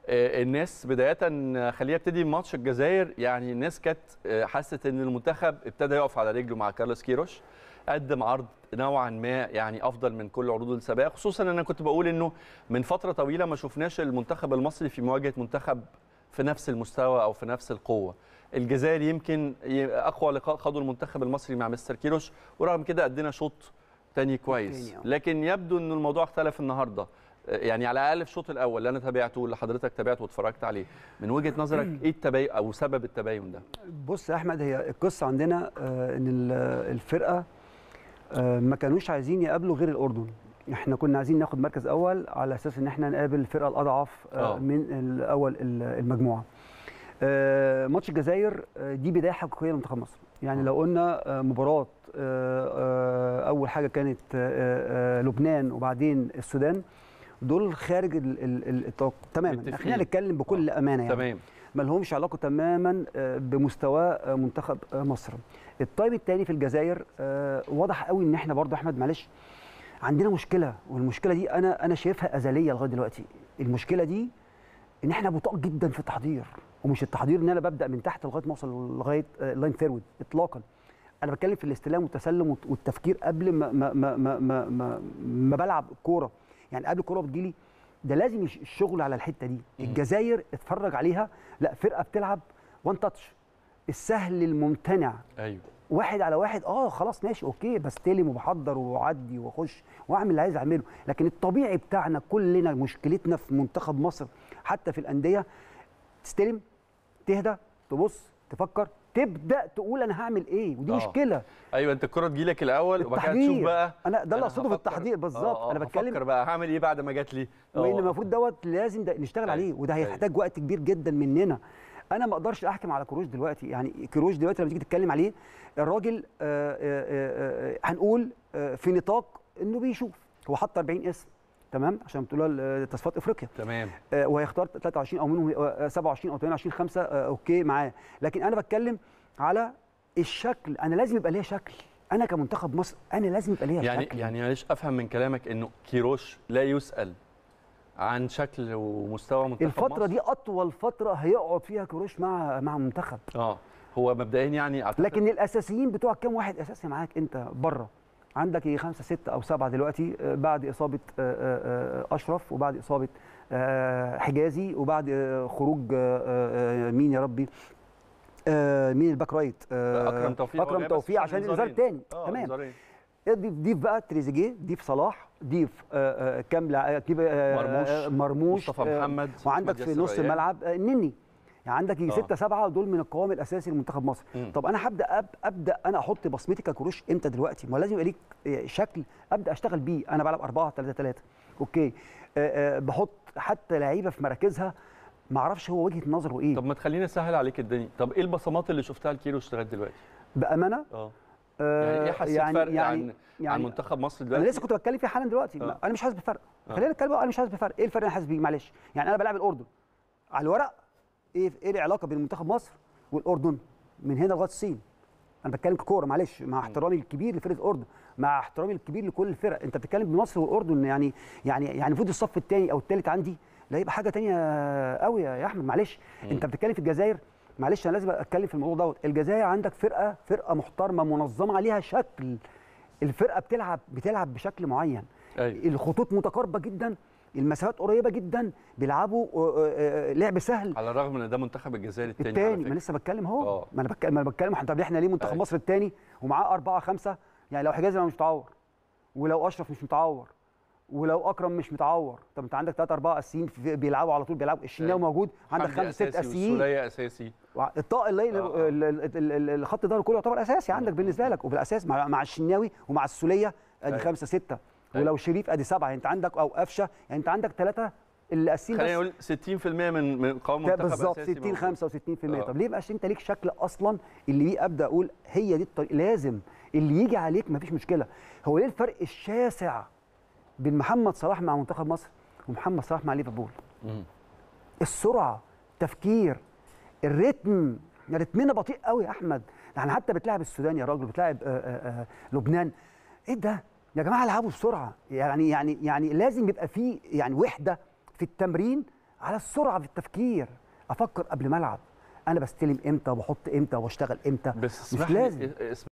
آه، الناس بدايه خلينا ابتدي بماتش الجزائر يعني الناس كانت آه، حست ان المنتخب ابتدى يقف على رجله مع كارلوس كيروش قدم عرض نوعا ما يعني افضل من كل عروض السابقه خصوصا ان انا كنت بقول انه من فتره طويله ما شفناش المنتخب المصري في مواجهه منتخب في نفس المستوى او في نفس القوه الجزائر يمكن ي- اقوى لقاء خده المنتخب المصري مع مستر كيروش ورغم كده ادينا شوط تاني كويس تاني، آه. لكن يبدو ان الموضوع اختلف النهارده يعني على الاقل في الشوط الاول اللي انا تابعته واللي حضرتك تابعته واتفرجت عليه من وجهه نظرك ايه التباين او سبب التباين ده بص يا احمد هي القصه عندنا آه، ان ال- الفرقه آه، ما كانوش عايزين يقابلوا غير الاردن احنا كنا عايزين ناخد مركز اول على اساس ان احنا نقابل الفرقه الاضعف آه، آه. من الاول ال- المجموعه آه، ماتش الجزائر آه، دي بدايه حقيقيه لمنتخب مصر يعني آه. لو قلنا آه، مباراه آه، آه، اول حاجه كانت آه، آه، لبنان وبعدين السودان دول خارج ال- ال- ال- التوقع تماما متفقين. خلينا نتكلم بكل امانه يعني تمام ما لهمش علاقه تماما آه، بمستوى آه، منتخب آه، مصر الطيب الثاني في الجزائر آه، واضح قوي ان احنا برضو احمد معلش عندنا مشكله والمشكله دي انا انا شايفها ازليه لغايه دلوقتي المشكله دي ان احنا بطاء جدا في التحضير ومش التحضير ان انا ببدا من تحت لغايه ما اوصل لغايه آه، اللاين فيرود اطلاقا انا بتكلم في الاستلام والتسلم والت- والتفكير قبل ما ما ما ما ما, ما, ما بلعب الكوره يعني قبل الكوره بتجيلي ده لازم يش- الشغل على الحته دي الجزائر اتفرج عليها لا فرقه بتلعب وان تاتش السهل الممتنع ايوه واحد على واحد اه خلاص ماشي اوكي بستلم وبحضر واعدي واخش واعمل اللي عايز اعمله لكن الطبيعي بتاعنا كلنا مشكلتنا في منتخب مصر حتى في الانديه تستلم تهدى تبص تفكر تبدا تقول انا هعمل ايه ودي آه. مشكله ايوه انت الكره تجي لك الاول وبعد كده تشوف التحضير. بقى انا ده اللي اقصده في هفكر- التحضير بالظبط آه، آه، انا بتكلم هفكر بقى هعمل ايه بعد ما جات لي وان آه. المفروض دوت لازم ده نشتغل أيوة. عليه وده أيوة. هيحتاج وقت كبير جدا مننا انا ما اقدرش احكم على كروش دلوقتي يعني كروش دلوقتي لما تيجي تتكلم عليه الراجل آه، آه، آه، آه، هنقول آه، في نطاق انه بيشوف هو حط 40 اسم تمام عشان بتقول تصفيات افريقيا تمام آه، وهيختار 23 او منهم آه، 27 او 28 5 آه، اوكي معاه لكن انا بتكلم على الشكل انا لازم يبقى ليا شكل انا كمنتخب مصر انا لازم يبقى ليا يعني شكل يعني معلش افهم من كلامك انه كيروش لا يسال عن شكل ومستوى منتخب الفتره مصر. دي اطول فتره هيقعد فيها كروش مع مع منتخب اه هو مبدئيا يعني أعتقد لكن الاساسيين بتوع كام واحد اساسي معاك انت بره عندك يجي خمسه سته او سبعه دلوقتي آه، بعد اصابه آه، آه، آه، اشرف وبعد اصابه آه، حجازي وبعد آه، خروج آه، آه، مين يا ربي آه، مين الباك رايت آه، اكرم توفيق هو اكرم جاي بس توفيق عشان الانذار الثاني آه، تمام إنذارين. ضيف ضيف بقى تريزيجيه ضيف صلاح ضيف آه، آه، كام لع- ضيف آه، مرموش، آه، مرموش مصطفى آه، محمد وعندك أحمد في ياسر نص ريان. الملعب آه، النني يعني عندك يجي آه. ستة سبعة دول من القوام الأساسي لمنتخب مصر مم. طب أنا هبدأ أب أبدأ أنا أحط بصمتي ككروش إمتى دلوقتي ما لازم يبقى ليك آه، شكل أبدأ أشتغل بيه أنا بلعب 4 3 3 أوكي آه، آه، بحط حتى لعيبة في مراكزها ما اعرفش هو وجهة نظره إيه طب ما تخلينا نسهل عليك الدنيا طب ايه البصمات اللي شفتها لكيروش لغايه دلوقتي بأمانة اه آه، يعني ايه حسيت فرق عن عن منتخب مصر انا دلوقتي لسه كنت بتكلم فيه حالا دلوقتي آه. انا مش حاسس بفرق آه. خلينا نتكلم بقى، انا مش حاسس بفرق ايه الفرق اللي انا حاسس بيه معلش يعني انا بلعب الاردن على الورق ايه ايه العلاقه بين منتخب مصر والاردن من هنا لغايه الصين انا بتكلم ككوره معلش مع احترامي الكبير لفرقه الاردن مع احترامي الكبير لكل الفرق انت بتتكلم بمصر والاردن يعني يعني يعني المفروض الصف الثاني او الثالث عندي لا يبقى حاجه تانية قوي يا احمد معلش انت بتتكلم في الجزائر معلش انا لازم اتكلم في الموضوع دوت الجزائر عندك فرقه فرقه محترمه منظمه عليها شكل الفرقه بتلعب بتلعب بشكل معين ايوه الخطوط متقاربه جدا المسافات قريبه جدا بيلعبوا آه، آه، لعب سهل على الرغم ان ده منتخب الجزائر الثاني الثاني ما لسه بتكلم اهو آه. ما انا بتكلم ما انا بتكلم طب احنا ليه منتخب أيوة. مصر الثاني ومعاه أربعة خمسة يعني لو حجازي مش متعور ولو اشرف مش متعور ولو اكرم مش متعور طب انت عندك ثلاثة أربعة اساسيين في- بيلعبوا على طول بيلعبوا الشناوي أيوة. موجود عندك خمسة ست اساسيين السوليه اساسي وع- الطاق الليل آه، آه. ال- ال- ال- ال- الخط ده كله يعتبر اساسي عندك بالنسبه لك وبالاساس مع مع الشناوي ومع السوليه ادي أيوة. خمسه سته أيوة. ولو شريف ادي سبعه يعني انت عندك او قفشه يعني انت عندك ثلاثه اللي اساسيين خلينا بس نقول 60% من من قوام ده منتخب بالظبط أساسي 60 موجود. 65% آه. طب ليه بقاش انت ليك شكل اصلا اللي بيه ابدا اقول هي دي الطريق لازم اللي يجي عليك مفيش مشكله هو ليه الفرق الشاسع بين محمد صلاح مع منتخب مصر ومحمد صلاح مع ليفربول مم. السرعه تفكير الريتم يعني رتمنا بطيء قوي يا احمد يعني حتى بتلعب السودان يا راجل بتلعب آه، آه، آه، لبنان ايه ده يا جماعه العبوا بسرعه يعني يعني يعني لازم يبقى في يعني وحده في التمرين على السرعه في التفكير افكر قبل ما العب انا بستلم امتى وبحط امتى وبشتغل امتى بس مش اسمح لي- لازم. اس-